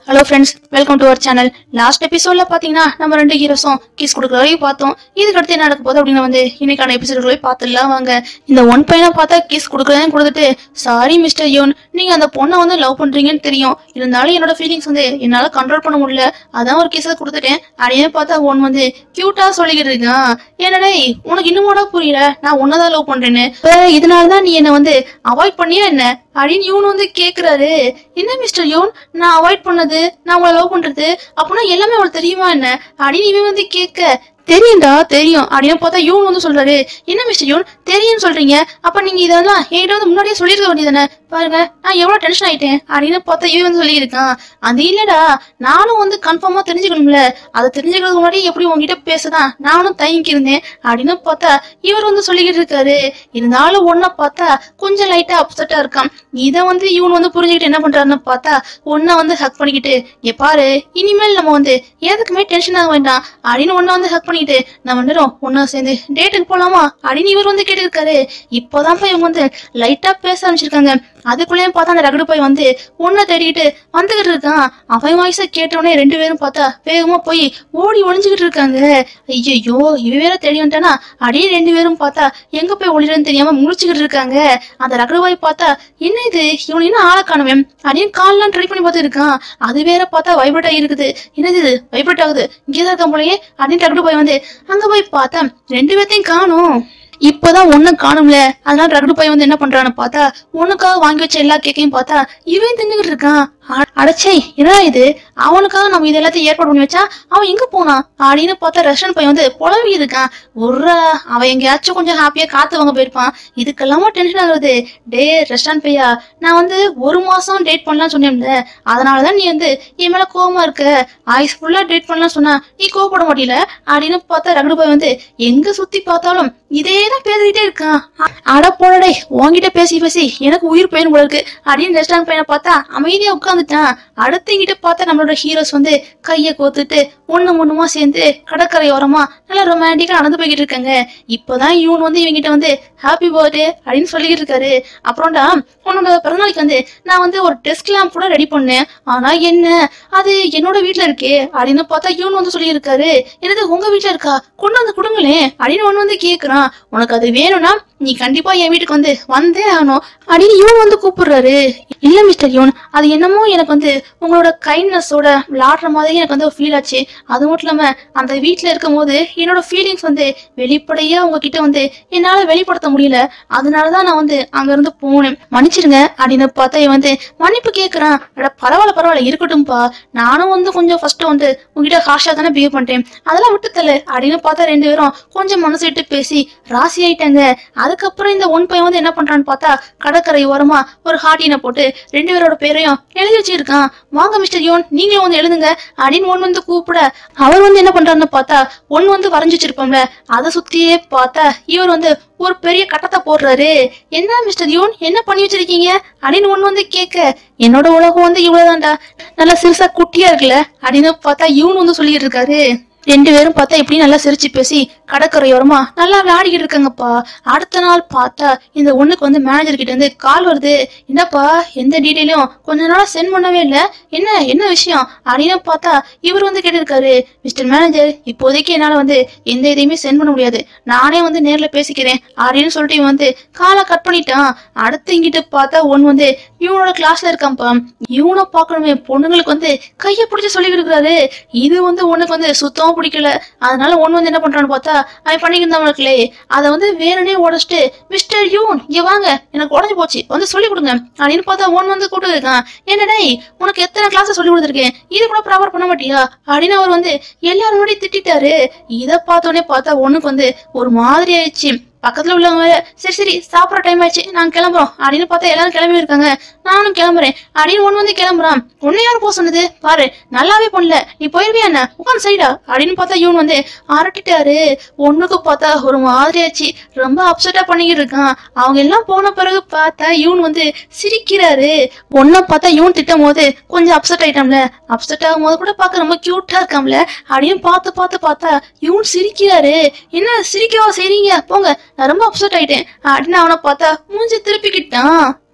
hello friends welcome to our channel last எபிசோட்ல பாத்தீங்கன்னா நம்ம ரெண்டு ஹீரோஸும் கிஸ் கொடுக்குற வரைக்கும் பார்த்தோம் இதுக்கு அடுத்து என்ன நடக்க போகுது அப்படின்னு வந்து இன்னைக்கான எபிசோடுகளை பார்த்துடலாம் வாங்க இந்த ஒன் பையனை பார்த்தா கிஸ் கொடுக்குறேன்னு கொடுத்துட்டு சாரி மிஸ்டர் யோன் நீங்க அந்த பொண்ணை வந்து லவ் பண்றீங்கன்னு தெரியும் இருந்தாலும் என்னோட ஃபீலிங்ஸ் வந்து என்னால கண்ட்ரோல் பண்ண முடியல அதான் ஒரு கிஸை கொடுத்துட்டேன் அப்படின்னு பார்த்தா ஒன் வந்து கியூட்டா சொல்லிக்கிட்டு இருக்கான் என்னடே உனக்கு இன்னுமோட புரியல நான் உன்னதான் லவ் பண்றேன்னு இப்ப இதனாலதான் நீ என்ன வந்து அவாய்ட் பண்ணியா என்ன அப்படின்னு இவனு வந்து கேக்குறாரு என்ன மிஸ்டர் யோன் நான் அவாய்ட் பண்ணது நான் உங்களை லவ் பண்றது அப்படின்னா எல்லாமே அவளுக்கு தெரியுமா என்ன அப்படின்னு இவன் வந்து கேட்க தெரியும்டா தெரியும் அப்படின்னு பார்த்தா யூன் வந்து சொல்றாரு என்ன மிஸ்டர் யூன் தெரியும்னு சொல்றீங்க அப்ப நீங்க இதெல்லாம் என்கிட்ட வந்து முன்னாடியே சொல்லியிருக்க வேண்டியதானே பாருங்க நான் எவ்வளவு டென்ஷன் ஆயிட்டேன் அப்படின்னு பார்த்தா இவன் வந்து சொல்லியிருக்கான் அது இல்லடா நானும் வந்து கன்ஃபார்மா தெரிஞ்சுக்கணும்ல அதை தெரிஞ்சுக்கிறதுக்கு முன்னாடி எப்படி உங்ககிட்ட பேசதான் நானும் தயங்கி இருந்தேன் அப்படின்னு பார்த்தா இவர் வந்து சொல்லிக்கிட்டு இருக்காரு இருந்தாலும் ஒன்ன பார்த்தா கொஞ்சம் லைட்டா அப்செட்டா இருக்கான் இதை வந்து இவன் வந்து புரிஞ்சுக்கிட்டு என்ன பண்றாருன்னு பார்த்தா ஒன்ன வந்து ஹக் பண்ணிக்கிட்டு ஏ பாரு இனிமேல் நம்ம வந்து எதுக்குமே டென்ஷன் ஆக வேண்டாம் அப்படின்னு ஒன்ன வந்து ஹக் பண்ணிக்கிட்டு நம்ம நேரம் ஒன்னா சேர்ந்து டேட்டுக்கு போலாமா அப்படின்னு இவர் வந்து கேட்டிருக்காரு இப்போதான் போய் இவங்க வந்து லைட்டா பேச ஆரம்பிச்சிருக்காங்க அதுக்குள்ளேயும் பார்த்தா அந்த ரகடு போய் வந்து ஒன்ன தேடிட்டு வந்துகிட்டு இருக்கான் அவன் வாய்ஸை கேட்டவுடனே ரெண்டு பேரும் பார்த்தா வேகமா போய் ஓடி ஒளிஞ்சுக்கிட்டு இருக்காங்க ஐயோ இவ வேற தேடி வந்துட்டானா அப்படியே ரெண்டு பேரும் பார்த்தா எங்க போய் ஒளிறன்னு தெரியாம முழிச்சுக்கிட்டு இருக்காங்க அந்த ரகடுவாய் பார்த்தா என்ன இது இவன் என்ன ஆளை காணுமே அப்படின்னு கால்லாம் ட்ரை பண்ணி பார்த்து இருக்கான் அது வேற பார்த்தா வைப்ரேட் ஆகி இருக்குது என்னது இது வைப்ரேட் ஆகுது இங்கேதான் இருக்கான் போலயே அப்படின்னு ரகடு போய் வந்து அங்க போய் பார்த்தா ரெண்டு பேர்த்தையும் காணும் இப்பதான் ஒண்ணு காணும்ல அதனால ரகுடு பையன் வந்து என்ன பண்றான்னு பார்த்தா உனக்காக வாங்கி வச்ச எல்லா கேக்கையும் பார்த்தா இவன் தின்னுகிட்டு இருக்கான் அ- அடச்சே என்னடா இது அவனுக்காக நம்ம இது எல்லாத்தையும் ஏற்பாடு பண்ணி வச்சா அவன் எங்க போனான் அப்படின்னு பார்த்தா ரெஸ்டாரண்ட் பையன் வந்து புலவி இருக்கான் ஒரு அவன் எங்கேயாச்சும் கொஞ்சம் ஹாப்பியா காத்து வாங்க போயிருப்பான் இதுக்கெல்லாமா டென்ஷன் ஆகுது டே ரெஸ்டாரண்ட் பையா நான் வந்து ஒரு மாசம் டேட் பண்ணலாம்னு சொன்னேன்ல அதனாலதான் நீ வந்து என் மேல கோவமா இருக்க ஆயுஸ் ஃபுல்லா டேட் பண்ணலாம் சொன்னா நீ கோவப்பட மாட்டீல அப்படின்னு பார்த்தா ரகுடு பாய் வந்து எங்க சுத்தி பார்த்தாலும் இதே தான் பேசிக்கிட்டே இருக்கான் அ- அட போடடே உன்கிட்ட பேசி பேசி எனக்கு உயிர் பயன் போல இருக்கு அப்படின்னு ரெஸ்டாரண்ட் பையனை பார்த்தா அமைதியா உட்காந்துட்டான் அடுத்து இங்கிட்ட பார்த்தா நம்மளோட ஹீரோஸ் வந்து கையை கோத்துட்டு ஒண்ணு ஒண்ணுமா சேர்ந்து கடற்கரை ஓரமா நல்லா ரொமான்டிக்கா நடந்து போய்கிட்டு இருக்காங்க இப்போதான் இவன் வந்து இவங்கிட்ட வந்து ஹாப்பி பர்த்டே அப்படின்னு சொல்லிக்கிட்டு இருக்காரு அப்புறம்டா உன்னோட பிறந்தநாளைக்கு வந்து நான் வந்து ஒரு டெஸ்ட் லேம்ப் கூட ரெடி பண்ணேன் ஆனா என்ன அது என்னோட வீட்ல இருக்கே அப்படின்னு பார்த்தா இவன் வந்து சொல்லியிருக்காரு என்னது உங்க வீட்ல இருக்கா கொண்டு வந்து கொடுங்களேன் அப்படின்னு ஒண்ணு வந்து கேக்குறான் உனக்கு அது வேணும்னா நீ கண்டிப்பா என் வீட்டுக்கு வந்து வந்தே ஆகணும் அப்படின்னு இவன் வந்து கூப்பிடுறாரு இல்ல மிஸ்டர் யோன் அது என்னமோ எனக்கு வந்து உங்களோட கைண்ட்னஸோட விளாடுற மாதிரி எனக்கு வந்து ஃபீல் ஆச்சு அது மட்டும் இல்லாம அந்த வீட்ல இருக்கும் போது என்னோட ஃபீலிங்ஸ் வந்து வெளிப்படையா உங்ககிட்ட வந்து என்னால வெளிப்படுத்த முடியல அதனாலதான் நான் வந்து அங்க இருந்து போனேன் மன்னிச்சிருங்க அப்படின்னு பார்த்தா இவன் வந்து மன்னிப்பு கேக்குறான் அட பரவாயில்ல பரவாயில்ல இருக்கட்டும்பா நானும் வந்து கொஞ்சம் ஃபர்ஸ்ட் வந்து உங்ககிட்ட ஹாஷா தானே பிஹேவ் பண்ணிட்டேன் அதெல்லாம் விட்டு தள்ளு அப்படின்னு பார்த்தா ரெண்டு பேரும் கொஞ்சம் மனசு விட்டு பேசி ராசி ஆயிட்டாங்க அதுக்கப்புறம் இந்த ஒன் பையன் வந்து என்ன பண்றான்னு பார்த்தா கடற்கரை ஓரமா ஒரு ஹாட்டினை போட்டு ரெண்டு பேரோட பேரையும் எழுதி வச்சிருக்கான் வாங்க மிஸ்டர் யோன் நீங்களும் வந்து எழுதுங்க அப்படின்னு ஒன் வந்து கூப்பிட அவர் வந்து என்ன பண்றாருன்னு பார்த்தா ஒன் வந்து வரைஞ்சு வச்சிருப்போம்ல அதை சுத்தியே பார்த்தா இவர் வந்து ஒரு பெரிய கட்டத்தை போடுறாரு என்ன மிஸ்டர் யோன் என்ன பண்ணி வச்சிருக்கீங்க அப்படின்னு ஒன்னு வந்து கேட்க என்னோட உலகம் வந்து இவ்வளவுதான்டா நல்லா சிறுசா குட்டியா இருக்குல்ல அப்படின்னு பார்த்தா இவன் வந்து சொல்லிட்டு இருக்காரு ரெண்டு பேரும் பார்த்தா இப்படி நல்லா சிரிச்சு பேசி கடற்கரையோரமா நல்லா விளையாடிக்கிட்டு இருக்காங்கப்பா அடுத்த நாள் பார்த்தா இந்த ஒண்ணுக்கு வந்து மேனேஜர் கிட்ட இருந்து கால் வருது என்னப்பா எந்த டீட்டெயிலும் கொஞ்ச நாளா சென்ட் பண்ணவே இல்ல என்ன என்ன விஷயம் அப்படின்னு பார்த்தா இவர் வந்து கேட்டிருக்காரு மிஸ்டர் மேனேஜர் இப்போதைக்கு என்னால வந்து எந்த இதையுமே சென்ட் பண்ண முடியாது நானே வந்து நேர்ல பேசிக்கிறேன் அப்படின்னு சொல்லிட்டு இவன் வந்து காலை கட் பண்ணிட்டான் அடுத்து இங்கிட்டு பார்த்தா ஒன் வந்து இவனோட கிளாஸ்ல இருக்கான்ப்பா இவனை பார்க்கணுமே பொண்ணுங்களுக்கு வந்து கையை பிடிச்சி சொல்லி கொடுக்குறாரு இது வந்து உனக்கு வந்து சுத்தமா பிடிக்கல அதனால ஒன்னு வந்து என்ன பண்றான்னு பார்த்தா அவன் பண்ணிக்கிறவனுக்குலே அதை வந்து வேணுனே உடச்சிட்டு மிஸ்டர் யூன் இங்க வாங்க எனக்கு உடஞ்சு போச்சு வந்து சொல்லி கொடுங்க அப்படின்னு பார்த்தா ஒன் வந்து கூட்டு இருக்கான் என்னடே உனக்கு எத்தனை கிளாஸ் சொல்லி கொடுத்துருக்கேன் இது கூட ப்ராப்பர் பண்ண மாட்டியா அப்படின்னு அவர் வந்து எல்லாரும் முன்னாடி திட்டிட்டாரு இதை பார்த்தோன்னே பார்த்தா ஒண்ணுக்கு வந்து ஒரு மாதிரி ஆயிடுச்சு பக்கத்துல உள்ளவங்க வேற, சரி சரி சாப்பிட்ற டைம் ஆயிடுச்சு நாங்க கிளம்புறோம் அப்படின்னு பார்த்தா எல்லாரும் கிளம்பி இருக்காங்க நானும் கிளம்புறேன் அப்படின்னு ஒண்ணு வந்து கிளம்புறான் உன்னை யாரும் போக சொன்னது பாரு நல்லாவே பண்ணல நீ போயிருவியா என்ன உட்காந்து சைடா அப்படின்னு பார்த்தா இவன் வந்து அரட்டிட்டாரு ஒண்ணுக்கு பார்த்தா ஒரு மாதிரி ஆச்சு ரொம்ப அப்செட்டா பண்ணிக்கிட்டு இருக்கான் அவங்க எல்லாம் போன பிறகு பார்த்தா இவன் வந்து சிரிக்கிறாரு ஒன்ன பார்த்தா இவன் திட்டும் போது கொஞ்சம் அப்செட் ஆயிட்டான்ல அப்செட் ஆகும் போது கூட பார்க்க ரொம்ப கியூட்டா இருக்காம்ல அப்படின்னு பார்த்து பார்த்து பார்த்தா இவன் சிரிக்கிறாரு என்ன சிரிக்கவா செய்றீங்க போங்க நான் ரொம்ப அப்செட் ஆயிட்டேன் அப்படின்னு அவனை பார்த்தா மூஞ்சி திருப்பிக்கிட்டான்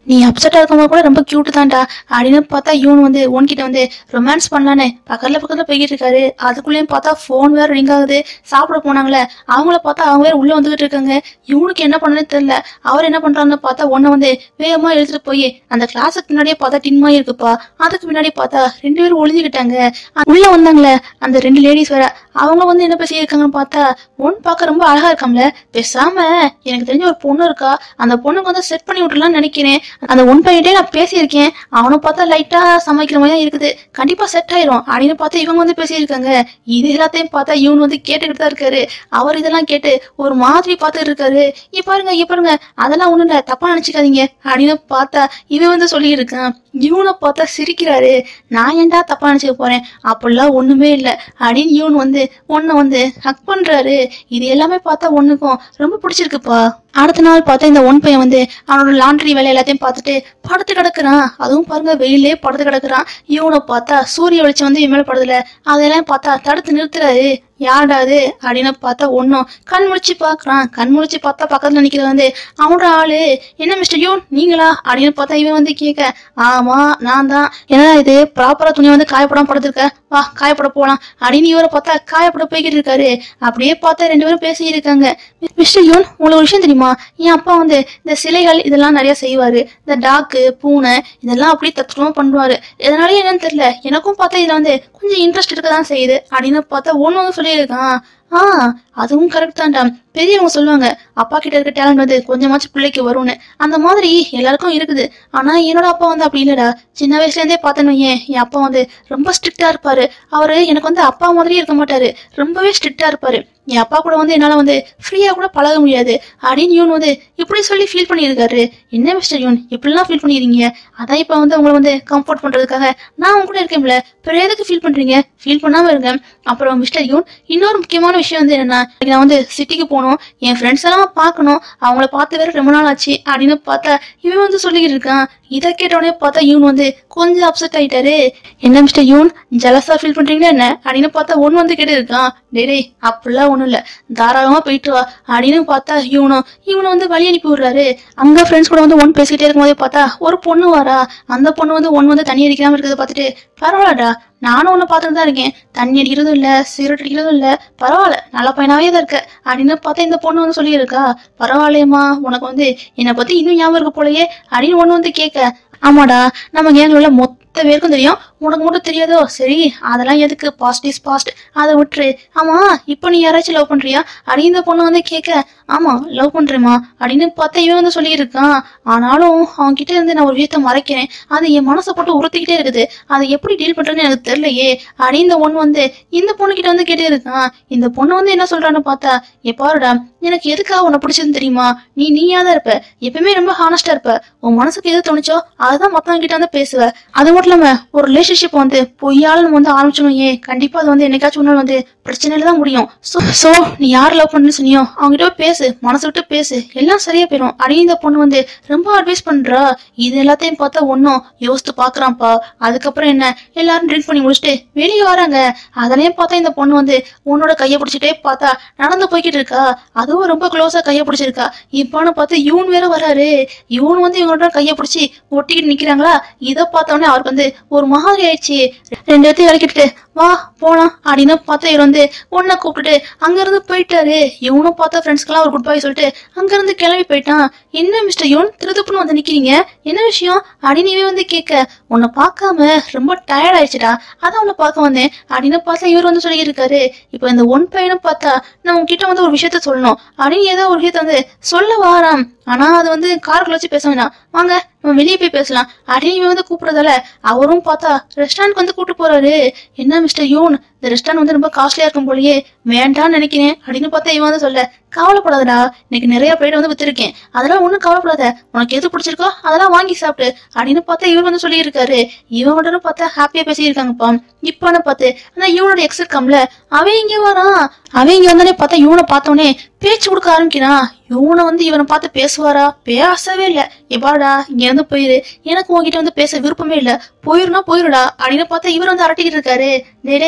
நீ அப்செட்டா இருக்கும்போது கூட ரொம்ப கியூட் தான்டா அப்படின்னு பார்த்தா இவன் வந்து உன்கிட்ட வந்து ரொமான்ஸ் பண்ணலான்னு பக்கத்துல பக்கத்துல போய்கிட்டு இருக்காரு அதுக்குள்ளேயும் பார்த்தா ஃபோன் வேற ரிங் ஆகுது சாப்பிட போனாங்களே அவங்கள பார்த்தா அவங்க வேற உள்ள வந்துகிட்டு இருக்காங்க இவனுக்கு என்ன பண்ணனே தெரியல அவர் என்ன பண்றாருன்னு பார்த்தா ஒன்ன வந்து வேகமா எடுத்துட்டு போய் அந்த கிளாஸுக்கு முன்னாடியே பார்த்தா டின்மா இருக்குப்பா அதுக்கு முன்னாடி பார்த்தா ரெண்டு பேரும் ஒளிஞ்சுக்கிட்டாங்க அ- உள்ள வந்தாங்களே அந்த ரெண்டு லேடிஸ் வேற அவங்க வந்து என்ன பேசியிருக்காங்கன்னு பார்த்தா பொண்ணு பார்க்க ரொம்ப அழகா இருக்காம்ல பேசாம எனக்கு தெரிஞ்ச ஒரு பொண்ணு இருக்கா அந்த பொண்ணுக்கு வந்து செட் பண்ணி விட்டுலாம்னு நினைக்கிறேன் அந்த ஒன் பையன்டே நான் பேசியிருக்கேன் அவனை பார்த்தா லைட்டா சமைக்கிற மாதிரி தான் இருக்குது கண்டிப்பா செட் ஆயிரும் அப்படின்னு பார்த்து இவங்க வந்து பேசியிருக்காங்க இது எல்லாத்தையும் பார்த்தா இவன் வந்து கேட்டுக்கிட்டு தான் இருக்காரு அவர் இதெல்லாம் கேட்டு ஒரு மாதிரி பார்த்துட்டு இருக்காரு இங்க பாருங்க இங்க பாருங்க அதெல்லாம் ஒண்ணும் இல்ல தப்பா நினைச்சுக்காதீங்க அப்படின்னு பார்த்தா இவன் வந்து சொல்லியிருக்கான் இவனை பார்த்தா சிரிக்கிறாரு நான் ஏன்டா தப்பா நினைச்சுக்க போறேன் அப்படிலாம் ஒண்ணுமே இல்ல அப்படின்னு இவன் வந்து ஒன்ன வந்து ஹக் பண்றாரு இது எல்லாமே பார்த்தா ஒண்ணுக்கும் ரொம்ப பிடிச்சிருக்குப்பா அடுத்த நாள் பார்த்தா இந்த ஒன் பையன் வந்து அவனோட லாண்ட்ரி வேலை எல்லாத்தையும் பார்த்துட்டு படுத்து கிடக்குறான் அதுவும் பாருங்க வெயிலே படுத்து கிடக்குறான் இவனை பார்த்தா சூரிய வெளிச்சம் வந்து இவன் மேல படுதுல அதெல்லாம் பார்த்தா தடுத்து நிறுத்துறாரு யாருடா அது அப்படின்னு பார்த்தா ஒன்னும் கண் முழிச்சு பாக்குறான் கண் முழிச்சு பார்த்தா பக்கத்துல நிக்கிறது வந்து அவனோட ஆளு என்ன மிஸ்டர் யூன் நீங்களா அப்படின்னு பார்த்தா இவன் வந்து கேட்க ஆமா நான் தான் என்னடா இது ப்ராப்பரா துணி வந்து காயப்படாம படுத்திருக்க வா காயப்பட போலாம் அப்படின்னு இவரை பார்த்தா காயப்பட போய்கிட்டு இருக்காரு அப்படியே பார்த்தா ரெண்டு பேரும் பேசி இருக்காங்க மிஸ்டர் யூன் உங்களுக்கு ஒரு விஷயம் தெரியுமா என் அப்பா வந்து இந்த சிலைகள் இதெல்லாம் நிறைய செய்வாரு இந்த டாக்கு பூனை இதெல்லாம் அப்படியே தத்துவமா பண்ணுவாரு இதனால என்னன்னு தெரியல எனக்கும் பார்த்தா இதுல வந்து கொஞ்சம் இன்ட்ரெஸ்ட் இருக்க தான் செய்யுது அப்படின்னு பார்த்தா ஒண்ணு வந்து சொல்லியிருக்கான் ஆ அதுவும் கரெக்ட் தான்டா பெரியவங்க சொல்லுவாங்க அப்பா கிட்ட இருக்க டேலண்ட் வந்து கொஞ்சமாச்சும் பிள்ளைக்கு வரும்னு அந்த மாதிரி எல்லாருக்கும் இருக்குது ஆனா என்னோட அப்பா வந்து அப்படி இல்லடா சின்ன வயசுல இருந்தே பார்த்தேன்னு வையேன் என் அப்பா வந்து ரொம்ப ஸ்ட்ரிக்டா இருப்பாரு அவரு எனக்கு வந்து அப்பா மாதிரியே இருக்க மாட்டாரு ரொம்பவே ஸ்ட்ரிக்டா இருப்பாரு என் அப்பா கூட வந்து என்னால வந்து ஃப்ரீயா கூட பழக முடியாது அப்படின்னு யூன் வந்து இப்படி சொல்லி ஃபீல் பண்ணியிருக்காரு என்ன மிஸ்டர் யூன் இப்படிலாம் ஃபீல் பண்ணிடுறீங்க அதான் இப்ப வந்து உங்களை வந்து கம்ஃபர்ட் பண்றதுக்காக நான் உங்க கூட இருக்கேன்ல பிற எதுக்கு ஃபீல் பண்றீங்க ஃபீல் பண்ணாம இருங்க அப்புறம் மிஸ்டர் யூன் இன்னொரு முக்கியமான விஷயம் வந்து என்னன்னா இன்னைக்கு நான் வந்து சிட்டிக்கு போகணும் என் ஃப்ரெண்ட்ஸ் எல்லாம் பார்க்கணும் அவங்கள பார்த்து வேற ரொம்ப நாள் ஆச்சு அப்படின்னு பார்த்தா இவன் வந்து சொல்லிக்கிட்டு இருக்கான் இதை கேட்டவுடனே பார்த்தா யூன் வந்து கொஞ்சம் அப்செட் ஆயிட்டாரு என்ன மிஸ்டர் யூன் ஜலசா ஃபீல் பண்றீங்களா என்ன அப்படின்னு பார்த்தா ஒன்னு வந்து கேட்டு இருக்கான் டேய் டேய், அப்படிலாம் ஒண்ணும் இல்ல தாராளமா போயிட்டு வா அப்படின்னு பார்த்தா இவனும் இவனை வந்து வழி அனுப்பி விடுறாரு அங்க ஃப்ரெண்ட்ஸ் கூட வந்து ஒன் பேசிக்கிட்டே இருக்கும்போதே பார்த்தா ஒரு பொண்ணு வரா அந்த பொண்ணு வந்து ஒன் வந்து தண்ணி அடிக்காம இருக்கிறத பார்த்துட்டு பரவாயில்லடா நானும் ஒன்று பார்த்துட்டு தான் இருக்கேன் தண்ணி அடிக்கிறதும் இல்லை சிகரெட் அடிக்கிறதும் இல்லை பரவாயில்ல நல்ல பையனாவே தான் இருக்க அப்படின்னு பார்த்தா இந்த பொண்ணு வந்து சொல்லியிருக்கா பரவாயில்லையம்மா உனக்கு வந்து என்னை பத்தி இன்னும் ஞாபகம் இருக்கு போலயே அப்படின்னு ஒன்று வந்து கேட்க ஆமாடா நம்ம கேங்கில் உள்ள மொத்த பேருக்கும் தெரியும் உனக்கு மட்டும் தெரியாதோ சரி அதெல்லாம் எதுக்கு பாஸ்ட் இஸ் பாஸ்ட் அதை விட்டுரு ஆமா இப்போ நீ யாராச்சும் லவ் பண்றியா அப்படின்னு இந்த பொண்ணு வந்து கேட்க ஆமா லவ் பண்றேமா அப்படின்னு பார்த்தா இவன் வந்து சொல்லியிருக்கான் ஆனாலும் அவன் கிட்ட இருந்து நான் ஒரு விஷயத்த மறைக்கிறேன் அது என் மனசை போட்டு உறுத்திக்கிட்டே இருக்குது அதை எப்படி டீல் பண்றதுன்னு எனக்கு தெரியலையே அப்படின்னு இந்த ஒண்ணு வந்து இந்த பொண்ணு கிட்ட வந்து கேட்டே இருக்கான் இந்த பொண்ணு வந்து என்ன சொல்றான்னு பார்த்தா எப்பாருடா எனக்கு எதுக்காக உன்னை பிடிச்சதுன்னு தெரியுமா நீ நீயா தான் இருப்ப எப்பவுமே ரொம்ப ஹானஸ்டா இருப்ப உன் மனசுக்கு எது தோணுச்சோ அதுதான் மத்தவங்க கிட்ட வந்து பேசுவ அது மட்டும் இல்லாம ஒரு ரிலேஷன்ஷிப் வந்து பொய்யால நம்ம வந்து ஆரம்பிச்சோம் ஏன் கண்டிப்பா அது வந்து என்னைக்காச்சும் ஒரு நாள் வந்து பிரச்சனையில தான் முடியும் சோ சோ நீ யார் லவ் பண்ணுன்னு சொன்னியோ அவங்க கிட்ட போய் பேசு மனசு விட்டு பேசு எல்லாம் சரியா போயிடும் அப்படின்னு இந்த பொண்ணு வந்து ரொம்ப அட்வைஸ் பண்றா இது எல்லாத்தையும் பார்த்தா ஒன்னும் யோசித்து பாக்குறான்ப்பா அதுக்கப்புறம் என்ன எல்லாரும் ட்ரிங்க் பண்ணி முடிச்சுட்டு வெளியே வராங்க அதனையும் பார்த்தா இந்த பொண்ணு வந்து உன்னோட கையை பிடிச்சிட்டே பார்த்தா நடந்து போய்கிட்டு இருக்கா அதுவும் ரொம்ப க்ளோஸா கையை பிடிச்சிருக்கா இப்போன்னு பார்த்து இவன் வேற வராரு இவன் வந்து இவங்களோட கையை பிடிச்சி ஒட்டிக்கிட்டு நிக்கிறாங்களா இதை பார்த்தோன்னே அவருக்கு வந்து ஒரு மாதிரி ஆயிடுச்சு ரெண்டு பேர்த்தையும் விளக்கிட்டு வா போலாம் அப்படின்னு பார்த்தா இவர் வந்து ஒன்ன கூப்பிட்டுட்டு அங்கிருந்து போயிட்டாரு இவனும் பார்த்தா ஃப்ரெண்ட்ஸ்க்கெல்லாம் ஒரு குட் பை சொல்லிட்டு அங்கிருந்து கிளம்பி போயிட்டான் என்ன மிஸ்டர் யோன் திருதுப்புன்னு வந்து நிக்கிறீங்க என்ன விஷயம் அப்படின்னு இவன் வந்து கேட்க உன்னை பார்க்காம ரொம்ப டயர்ட் ஆயிடுச்சுடா அதான் உன்னை பார்க்க வந்தேன் அப்படின்னு பார்த்தா இவர் வந்து சொல்லியிருக்காரு இப்போ இந்த ஒன் பையனும் பார்த்தா நான் உன்கிட்ட வந்து ஒரு விஷயத்த சொல்லணும் அப்படின்னு ஏதோ ஒரு விஷயத்த வந்து சொல்ல வாராம் ஆனா அது வந்து காருக்குள்ள வச்சு பேச வேணாம் வாங்க நம்ம வெளியே போய் பேசலாம் அப்படின்னு இவன் வந்து கூப்பிடுறதால அவரும் பார்த்தா ரெஸ்டாரண்ட்க்கு வந்து கூப்பிட்டு போறாரு என்ன மிஸ்டர் யூன் இந்த ரெஸ்டாரண்ட் வந்து ரொம்ப காஸ்ட்லியா இருக்கும் போலயே வேண்டாம்னு நினைக்கிறேன் அப்படின்னு பார்த்தா இவன் வந்து சொல்ல கவலைப்படாதடா இன்னைக்கு நிறைய பிளேட் வந்து வித்திருக்கேன் அதெல்லாம் ஒன்றும் கவலைப்படாத உனக்கு எது பிடிச்சிருக்கோ அதெல்லாம் வாங்கி சாப்பிட்டு அப்படின்னு பார்த்தா இவர் வந்து சொல்லியிருக்காரு இவன் மட்டும் பார்த்தா ஹாப்பியா பேசியிருக்காங்கப்பா இப்பன்னு பார்த்து ஆனா இவனோட எக்ஸ் இருக்காம்ல அவன் இங்க வரான் அவன் இங்க வந்தானே பார்த்தா இவனை பார்த்தோன்னே பேச்சு கொடுக்க ஆரம்பிக்கிறான் இவனை வந்து இவனை பார்த்து பேசுவாரா பேசவே இல்ல எப்பாடா இங்க இருந்து போயிரு எனக்கு உன்கிட்ட வந்து பேச விருப்பமே இல்ல போயிருனா போயிருடா அப்படின்னு பார்த்தா இவர் வந்து அரட்டிக்கிட்டு இருக்காரு டேய் டேய்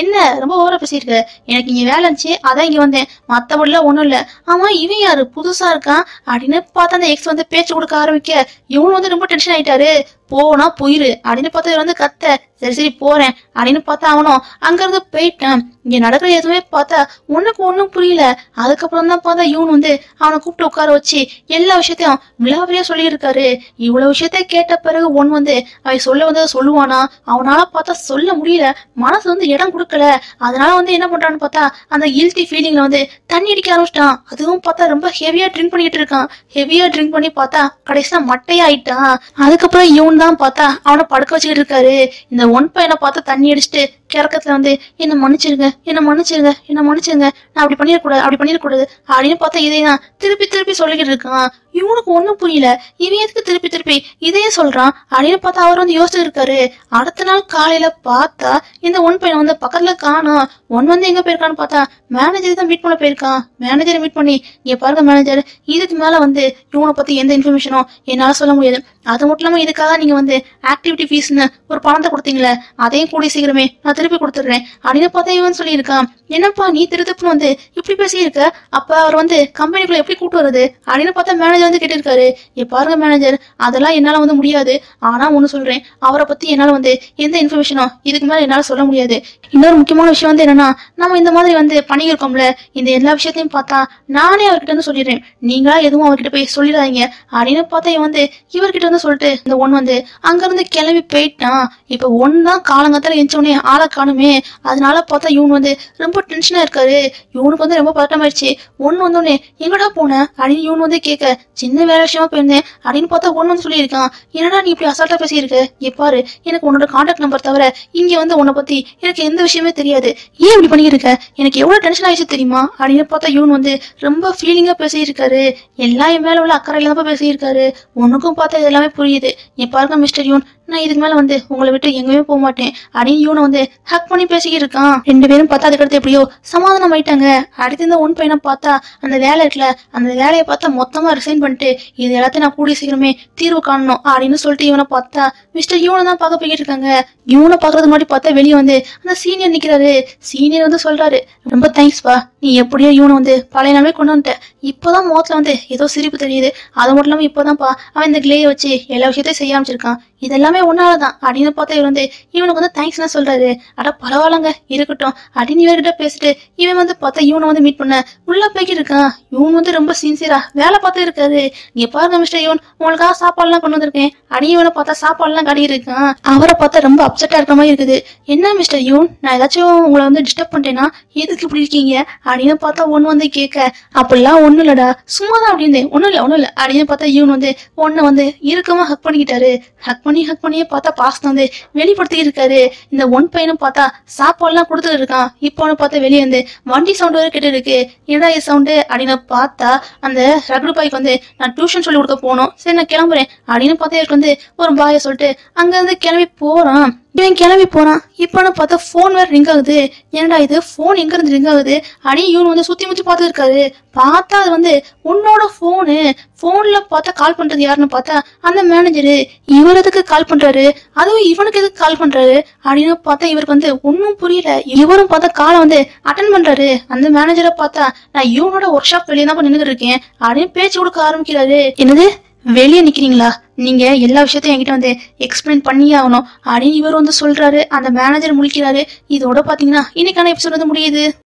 என்ன ரொம்ப ஓவரா பேசியிருக்க எனக்கு இங்க வேலை இருந்துச்சு அதான் இங்க வந்தேன் மத்தபடிலாம் ஒண்ணும் இல்ல ஆமா இவன் யாரு புதுசா இருக்கான் அப்படின்னு பார்த்தா அந்த எக்ஸ் வந்து பேச்சு கொடுக்க ஆரம்பிக்க இவனு வந்து ரொம்ப டென்ஷன் ஆயிட்டாரு போனா போயிரு அப்படின்னு பார்த்தா இவர் வந்து கத்த சரி சரி போறேன் அப்படின்னு பார்த்தா அவனும் அங்க இருந்து போயிட்டான் இங்க நடக்கிற எதுவுமே பார்த்தா உனக்கு ஒண்ணும் புரியல அதுக்கப்புறம் தான் பார்த்தா இவன் வந்து அவனை கூப்பிட்டு உட்கார வச்சு எல்லா விஷயத்தையும் விழாவிலேயே சொல்லியிருக்காரு இவ்வளவு விஷயத்த கேட்ட பிறகு ஒன் வந்து அவன் சொல்ல வந்து சொல்லுவானா அவனால பார்த்தா சொல்ல முடியல மனசு வந்து இடம் கொடுக்கல அதனால வந்து என்ன பண்றான்னு பார்த்தா அந்த கில்ட்டி ஃபீலிங்ல வந்து தண்ணி அடிக்க ஆரம்பிச்சிட்டான் அதுவும் பார்த்தா ரொம்ப ஹெவியா ட்ரிங்க் பண்ணிட்டு இருக்கான் ஹெவியா ட்ரிங்க் பண்ணி பார்த்தா கடைசியா மட்டையாயிட்டான் அதுக்கப்புறம் இவன் தான் பார்த்தா அவனை படுக்க வச்சுக்கிட்டு இருக்காரு இந்த ஒன் பையனை பார்த்து தண்ணி அடிச்சுட்டு கிறக்கத்துல வந்து என்ன மன்னிச்சிருங்க என்ன மன்னிச்சிருங்க என்ன மன்னிச்சிருங்க நான் அப்படி பண்ணிடக்கூடாது அப்படி பண்ணிடக்கூடாது அப்படின்னு பார்த்தா இதே தான் திருப்பி திருப்பி சொல்லிக்கிட்டு இருக்கான் இவனுக்கு ஒண்ணும் புரியல இவன் எதுக்கு திருப்பி திருப்பி இதையே சொல்றான் அப்படின்னு பார்த்தா அவர் வந்து யோசிச்சுட்டு இருக்காரு அடுத்த நாள் காலையில பார்த்தா இந்த ஒன் பையன் வந்து பக்கத்துல காணோம் ஒன் வந்து எங்க போயிருக்கான்னு பார்த்தா மேனேஜர் தான் மீட் பண்ண போயிருக்கான் மேனேஜரை மீட் பண்ணி இங்க பாருங்க மேனேஜர் இதுக்கு மேல வந்து இவனை பத்தி எந்த இன்ஃபர்மேஷனும் என்னால சொல்ல முடியாது அது மட்டும் இல்லாம இதுக்காக நீங்க வந்து ஆக்டிவிட்டி ஃபீஸ்னு ஒரு பணத்தை கொடுத்தீங்களே அதையும் கூடிய சீக்கிரமே நான் திருப்பி கொடுத்துட்றேன் அப்படின்னு பார்த்தா இவன் சொல்லியிருக்கான் என்னப்பா நீ திருத்துப்புன்னு வந்து இப்படி பேசியிருக்க அப்ப அவர் வந்து கம்பெனிக்குள்ள எப்படி கூட்டு வருது அப்படின்னு பார்த்தா மேனேஜர் வந்து கேட்டிருக்காரு ஏ பாருங்க மேனேஜர் அதெல்லாம் என்னால வந்து முடியாது ஆனா ஒண்ணு சொல்றேன் அவரை பத்தி என்னால வந்து எந்த இன்ஃபர்மேஷனும் இதுக்கு மேல என்னால சொல்ல முடியாது இன்னொரு முக்கியமான விஷயம் வந்து என்னன்னா நம்ம இந்த மாதிரி வந்து பண்ணியிருக்கோம்ல இந்த எல்லா விஷயத்தையும் பார்த்தா நானே அவர்கிட்ட வந்து சொல்லிடுறேன் நீங்களா எதுவும் அவர்கிட்ட போய் சொல்லிடாதீங்க அப்படின்னு பார்த்தா இவன் வந்து இவர்கிட்ட வந்து சொல்லிட்டு இந்த ஒன் வந்து அங்க இருந்து கிளம்பி போயிட்டான் இப்ப ஒன் தான் காலங்கத்துல எஞ்சோடனே ஆளை காணுமே அதனால பார்த்தா இவன் வந்து ரொம்ப டென்ஷனா இருக்காரு இவனுக்கு வந்து ரொம்ப பதட்டமாயிடுச்சு ஒன்னு வந்தோடனே எங்கடா போன அப்படின்னு இவன் வந்து கேட்க சின்ன வேலை விஷயமா போயிருந்தேன் அப்படின்னு பார்த்தா ஒன்னு வந்து சொல்லியிருக்கான் என்னடா நீ இப்படி அசால்ட்டா பேசியிருக்க இங்க பாரு எனக்கு உன்னோட கான்டாக்ட் நம்பர் தவிர இங்க வந்து உன்னை பத்தி எனக்கு எந்த விஷயமே தெரியாது ஏன் இப்படி பண்ணியிருக்க எனக்கு எவ்வளவு டென்ஷன் ஆயிடுச்சு தெரியுமா அப்படின்னு பார்த்தா இவன் வந்து ரொம்ப ஃபீலிங்கா பேசியிருக்காரு எல்லாம் என் மேல உள்ள அக்கறையில தான் பேசியிருக்காரு உனக்கும் பார்த்தா இது எல்லாமே புரியுது என் பாருங்க மிஸ்டர் யூன் நான் இதுக்கு மேல வந்து உங்களை விட்டு எங்கேயுமே போக மாட்டேன் அப்படின்னு இவனை வந்து ஹக் பண்ணி பேசிக்கிட்டு இருக்கான் ரெண்டு பேரும் பார்த்தா அதுக்கடுத்து எப்படியோ சமாதானம் ஆயிட்டாங்க அடுத்து இந்த ஒன் பையனை பார்த்தா அந்த வேலை இருக்குல்ல அந்த வேலையை பார்த்தா மொத்தமா ரிசைன் பண்ணிட்டு இது எல்லாத்தையும் நான் கூடிய சீக்கிரமே தீர்வு காணணும் அப்படின்னு சொல்லிட்டு இவனை பார்த்தா மிஸ்டர் இவனை தான் பார்க்க போய்கிட்டு இருக்காங்க இவனை பார்க்கறதுக்கு முன்னாடி பார்த்தா வெளியே வந்து அந்த சீனியர் நிக்கிறாரு சீனியர் வந்து சொல்றாரு ரொம்ப தேங்க்ஸ்ப்பா நீ எப்படியோ இவனை வந்து பழைய நாளே கொண்டு வந்துட்ட இப்போதான் முகத்துல வந்து ஏதோ சிரிப்பு தெரியுது அது மட்டும் இல்லாம இப்போதான்ப்பா அவன் இந்த கிளேயை வச்சு எல்லா விஷயத்தையும் செய்ய ஆரம்பிச்சிருக்கான் இதெல்லாமே ஒன்னாலதான் அப்படின்னு பார்த்தா இவர் வந்து இவனுக்கு வந்து தேங்க்ஸ்னா சொல்றாரு அட பரவாயில்லங்க இருக்கட்டும் அப்படின்னு இவர்கிட்ட பேசிட்டு இவன் வந்து பார்த்தா இவனை வந்து மீட் பண்ண உள்ள போய்கிட்டு இருக்கான் இவன் வந்து ரொம்ப சின்சியரா வேலை பார்த்து இருக்காரு இங்க பாருங்க மிஸ்டர் இவன் உங்களுக்காக சாப்பாடுலாம் கொண்டு வந்திருக்கேன் அடி இவனை பார்த்தா சாப்பாடுலாம் கடி இருக்கான் அவரை பார்த்தா ரொம்ப அப்செட்டா இருக்கிற மாதிரி இருக்குது என்ன மிஸ்டர் யூன் நான் ஏதாச்சும் உங்களை வந்து டிஸ்டர்ப் பண்ணிட்டேன்னா எதுக்கு இப்படி இருக்கீங்க அப்படின்னு பார்த்தா ஒன்னு வந்து கேட்க அப்படிலாம் ஒண்ணும் இல்லடா சும்மா தான் அப்படி இருந்தேன் ஒண்ணும் இல்ல ஒண்ணும் இல்ல அப்படின்னு பார்த்தா இவன் வந்து ஒன்னு வந்து இறுக்கமா ஹக் பண்ணிக்கிட்டாரு ஹக் பண்ணி ஹக் பண்ணியே பார்த்தா பாசத்தை வந்து வெளிப்படுத்தி இருக்காரு இந்த ஒன் பையனும் பார்த்தா சாப்பாடுலாம் கொடுத்துட்டு இருக்கான் இப்போ அவனை பார்த்தா வெளியே வந்து வண்டி சவுண்ட் வரை கேட்டு இருக்கு என்னடா இது சவுண்டு அப்படின்னு பார்த்தா அந்த ரகுடு பாய்க்கு வந்து நான் டியூஷன் சொல்லி கொடுக்க போகணும் சரி நான் கிளம்புறேன் அப்படின்னு பார்த்தா இவருக்கு வந்து ஒரு பாய சொல்லிட்டு அங்க இருந்து கிளம்பி போறான் இவன் கிளம்பி போறான் இப்பன்னு பார்த்தா ஃபோன் வேற ரிங் ஆகுது என்னடா இது ஃபோன் எங்க இருந்து ரிங் ஆகுது அப்படின்னு இவன் வந்து சுத்தி முத்தி பார்த்து இருக்காரு பார்த்தா அது வந்து உன்னோட ஃபோனு ஃபோன்ல பார்த்தா கால் பண்றது யாருன்னு பார்த்தா அந்த மேனேஜரு இவர் எதுக்கு கால் பண்றாரு அதுவும் இவனுக்கு எதுக்கு கால் பண்றாரு அப்படின்னு பார்த்தா இவருக்கு வந்து ஒன்றும் புரியல இவரும் பார்த்தா காலை வந்து அட்டன் பண்றாரு அந்த மேனேஜரை பார்த்தா நான் இவனோட ஒர்க் ஷாப் வெளியே தான் நின்றுட்டு இருக்கேன் அப்படின்னு பேச்சு கொடுக்க ஆரம்பிக்கிறாரு என்னது வெளியே நிக்கிறீங்களா நீங்க எல்லா விஷயத்தையும் என்கிட்ட வந்து எக்ஸ்பிளைன் பண்ணியே ஆகணும் அப்படின்னு இவர் வந்து சொல்றாரு அந்த மேனேஜர் முழிக்கிறாரு இதோட பாத்தீங்கன்னா இன்னைக்கான எபிசோட் வந்து முடியுது